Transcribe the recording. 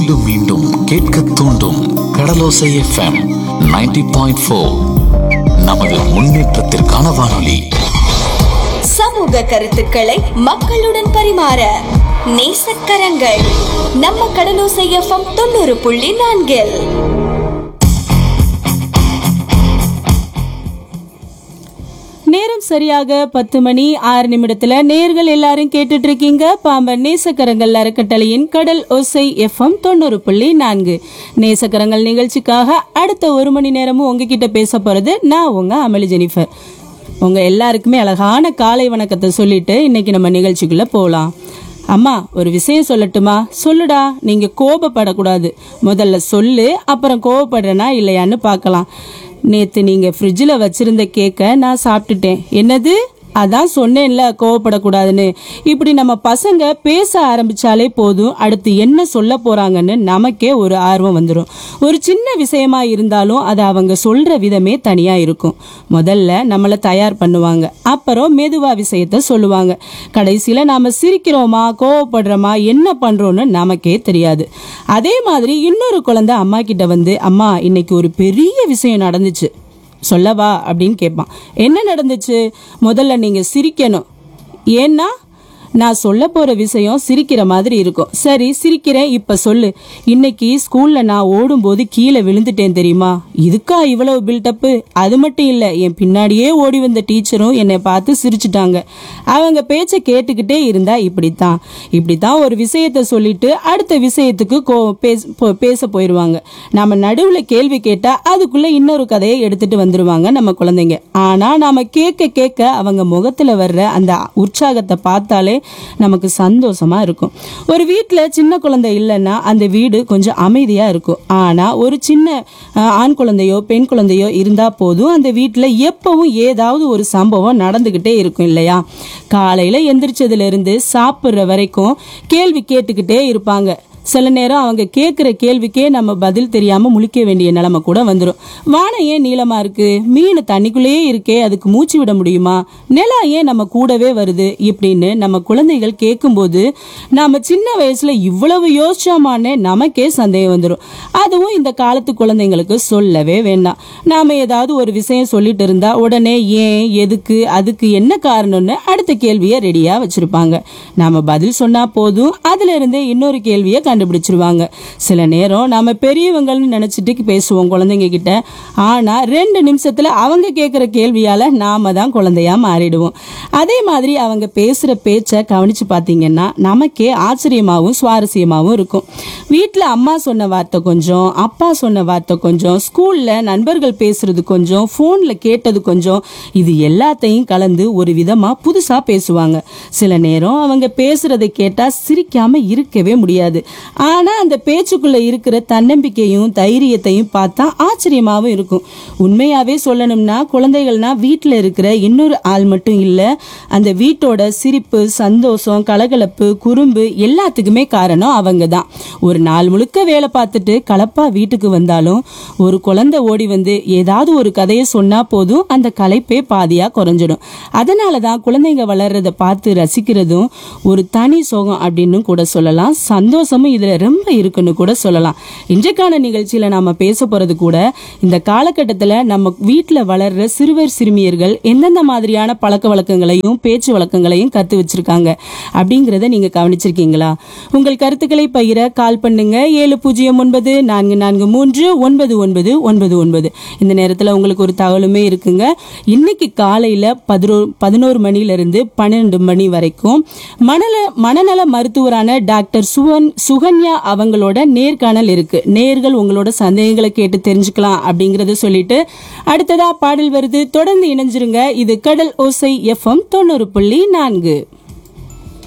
மீண்டும் மீண்டும் கேட்க தூண்டும் கடலோசை எஃப்எம் 90.4 பாயிண்ட் நமது முன்னேற்றத்திற்கான வானொலி சமூக கருத்துக்களை மக்களுடன் பரிமாற நேசக்கரங்கள் நம்ம கடலோசை எஃப்எம் தொண்ணூறு புள்ளி நான்கில் நேரம் சரியாக பத்து மணி ஆறு நிமிடத்துல நேர்கள் எல்லாரும் கேட்டுட்டு இருக்கீங்க பாம்பன் நேசக்கரங்கள் அறக்கட்டளையின் கடல் ஒசை எஃப்எம் தொண்ணூறு புள்ளி நான்கு நேசக்கரங்கள் நிகழ்ச்சிக்காக அடுத்த ஒரு மணி நேரமும் உங்ககிட்ட பேச போறது நான் உங்க அமளி ஜெனிஃபர் உங்க எல்லாருக்குமே அழகான காலை வணக்கத்தை சொல்லிட்டு இன்னைக்கு நம்ம நிகழ்ச்சிக்குள்ள போகலாம் அம்மா ஒரு விஷயம் சொல்லட்டுமா சொல்லுடா நீங்க கோபப்படக்கூடாது முதல்ல சொல்லு அப்புறம் கோபப்படுறேனா இல்லையான்னு பார்க்கலாம் நேத்து நீங்க ஃப்ரிட்ஜில் வச்சிருந்த கேக்கை நான் சாப்பிட்டுட்டேன் என்னது அதான் சொன்னேன்ல கோவப்படக்கூடாதுன்னு இப்படி நம்ம பசங்க பேச ஆரம்பிச்சாலே போதும் அடுத்து என்ன சொல்ல போறாங்கன்னு நமக்கே ஒரு ஆர்வம் வந்துடும் ஒரு சின்ன விஷயமா இருந்தாலும் அது அவங்க சொல்ற விதமே தனியா இருக்கும் முதல்ல நம்மளை தயார் பண்ணுவாங்க அப்புறம் மெதுவா விஷயத்த சொல்லுவாங்க கடைசியில நாம சிரிக்கிறோமா கோவப்படுறோமா என்ன பண்றோம்னு நமக்கே தெரியாது அதே மாதிரி இன்னொரு குழந்தை அம்மா கிட்ட வந்து அம்மா இன்னைக்கு ஒரு பெரிய விஷயம் நடந்துச்சு சொல்லவா அப்படின்னு கேட்பான் என்ன நடந்துச்சு முதல்ல நீங்க சிரிக்கணும் ஏன்னா நான் சொல்ல போற விஷயம் சிரிக்கிற மாதிரி இருக்கும் சரி சிரிக்கிறேன் இப்ப சொல்லு இன்னைக்கு ஸ்கூல்ல நான் ஓடும்போது கீழே விழுந்துட்டேன் தெரியுமா இதுக்கா இவ்வளவு பில்டப்பு அது மட்டும் இல்ல என் பின்னாடியே ஓடி வந்த டீச்சரும் என்னை பார்த்து சிரிச்சிட்டாங்க அவங்க பேச்ச கேட்டுக்கிட்டே இருந்தா இப்படித்தான் இப்படித்தான் ஒரு விஷயத்த சொல்லிட்டு அடுத்த விஷயத்துக்கு கோ பேச- போ- பேச போயிடுவாங்க நாம நடுவுல கேள்வி கேட்டா அதுக்குள்ள இன்னொரு கதையை எடுத்துட்டு வந்துருவாங்க நம்ம குழந்தைங்க ஆனா நாம கேட்க கேட்க அவங்க முகத்துல வர்ற அந்த உற்சாகத்தை பார்த்தாலே நமக்கு சந்தோஷமா இருக்கும் ஒரு வீட்ல சின்ன குழந்தை இல்லைன்னா அந்த வீடு கொஞ்சம் அமைதியா இருக்கும் ஆனா ஒரு சின்ன அஹ், ஆண் குழந்தையோ பெண் குழந்தையோ இருந்தா போதும் அந்த வீட்ல எப்பவும் ஏதாவது ஒரு சம்பவம் நடந்துகிட்டே இருக்கும் இல்லையா காலையில எந்திரிச்சதுல இருந்து சாப்பிடுற வரைக்கும் கேள்வி கேட்டுக்கிட்டே இருப்பாங்க சில நேரம் அவங்க கேட்குற கேள்விக்கே நம்ம பதில் தெரியாம முழிக்க வேண்டிய நிலைமை கூட வந்துடும் வானம் ஏன் நீளமா இருக்கு மீன் தண்ணிக்குள்ளேயே இருக்கே அதுக்கு மூச்சு விட முடியுமா நிலா ஏன் நம்ம கூடவே வருது இப்படின்னு நம்ம குழந்தைகள் கேட்கும்போது நாம சின்ன வயசுல இவ்வளவு யோசிச்சோமான்னு நமக்கே சந்தேகம் வந்துடும் அதுவும் இந்த காலத்து குழந்தைங்களுக்கு சொல்லவே வேண்டாம் நாம ஏதாவது ஒரு விஷயம் சொல்லிட்டு இருந்தா உடனே ஏன் எதுக்கு அதுக்கு என்ன காரணம்னு அடுத்த கேள்வியை ரெடியா வச்சிருப்பாங்க நாம பதில் சொன்னா போதும் அதுல இருந்தே இன்னொரு கேள்வியை கண்டுபிடிச்சிருவாங்க சில நேரம் நாம பெரியவங்கள்னு நினைச்சிட்டு பேசுவோம் குழந்தைங்க கிட்ட ஆனா ரெண்டு நிமிஷத்துல அவங்க கேட்கிற கேள்வியால நாம தான் குழந்தையா மாறிடுவோம் அதே மாதிரி அவங்க பேசுற பேச்சை கவனிச்சு பார்த்தீங்கன்னா நமக்கே ஆச்சரியமாவும் சுவாரஸ்யமாவும் இருக்கும் வீட்டில் அம்மா சொன்ன வார்த்தை கொஞ்சம் அப்பா சொன்ன வார்த்தை கொஞ்சம் ஸ்கூல்ல நண்பர்கள் பேசுறது கொஞ்சம் ஃபோன்ல கேட்டது கொஞ்சம் இது எல்லாத்தையும் கலந்து ஒரு விதமா புதுசா பேசுவாங்க சில நேரம் அவங்க பேசுறதை கேட்டா சிரிக்காம இருக்கவே முடியாது ஆனா அந்த பேச்சுக்குள்ள இருக்கிற தன்னம்பிக்கையும் தைரியத்தையும் பார்த்தா ஆச்சரியமாவும் இருக்கும் உண்மையாவே சொல்லணும்னா குழந்தைகள்னா வீட்டில் இருக்கிற இன்னொரு ஆள் மட்டும் இல்ல அந்த வீட்டோட சிரிப்பு சந்தோஷம் கலகலப்பு குறும்பு எல்லாத்துக்குமே காரணம் அவங்க தான் ஒரு நாள் முழுக்க வேலை பார்த்துட்டு கலப்பா வீட்டுக்கு வந்தாலும் ஒரு குழந்தை ஓடி வந்து ஏதாவது ஒரு கதையை சொன்னா போதும் அந்த கலைப்பே பாதியா குறைஞ்சிடும் அதனால தான் குழந்தைங்க வளர்றத பார்த்து ரசிக்கிறதும் ஒரு தனி சோகம் அப்படின்னு கூட சொல்லலாம் சந்தோஷமும் இதுல ரொம்ப இருக்குன்னு கூட சொல்லலாம் இன்றைக்கான நிகழ்ச்சியில நாம பேச போறது கூட இந்த காலகட்டத்துல நம்ம வீட்டுல வளர்ற சிறுவர் சிறுமியர்கள் எந்தெந்த மாதிரியான பழக்க வழக்கங்களையும் பேச்சு வழக்கங்களையும் கத்து வச்சிருக்காங்க அப்படிங்கறத நீங்க கவனிச்சிருக்கீங்களா உங்கள் கருத்துக்களை பகிர கால் பண்ணுங்க ஏழு பூஜ்ஜியம் ஒன்பது நான்கு நான்கு மூன்று ஒன்பது ஒன்பது ஒன்பது ஒன்பது இந்த நேரத்துல உங்களுக்கு ஒரு தகவலுமே இருக்குங்க இன்னைக்கு காலையில பதினோ பதினோரு மணில இருந்து பன்னெண்டு மணி வரைக்கும் மனநல மனநல மருத்துவரான டாக்டர் சுவன் சுகன்யா அவங்களோட நேர்காணல் இருக்கு நேர்கள் உங்களோட சந்தேகங்களை கேட்டு தெரிஞ்சுக்கலாம் அப்படிங்கறத சொல்லிட்டு அடுத்ததா பாடல் வருது தொடர்ந்து இணைஞ்சிருங்க இது கடல் ஓசை எஃப்எம் தொண்ணூறு புள்ளி நான்கு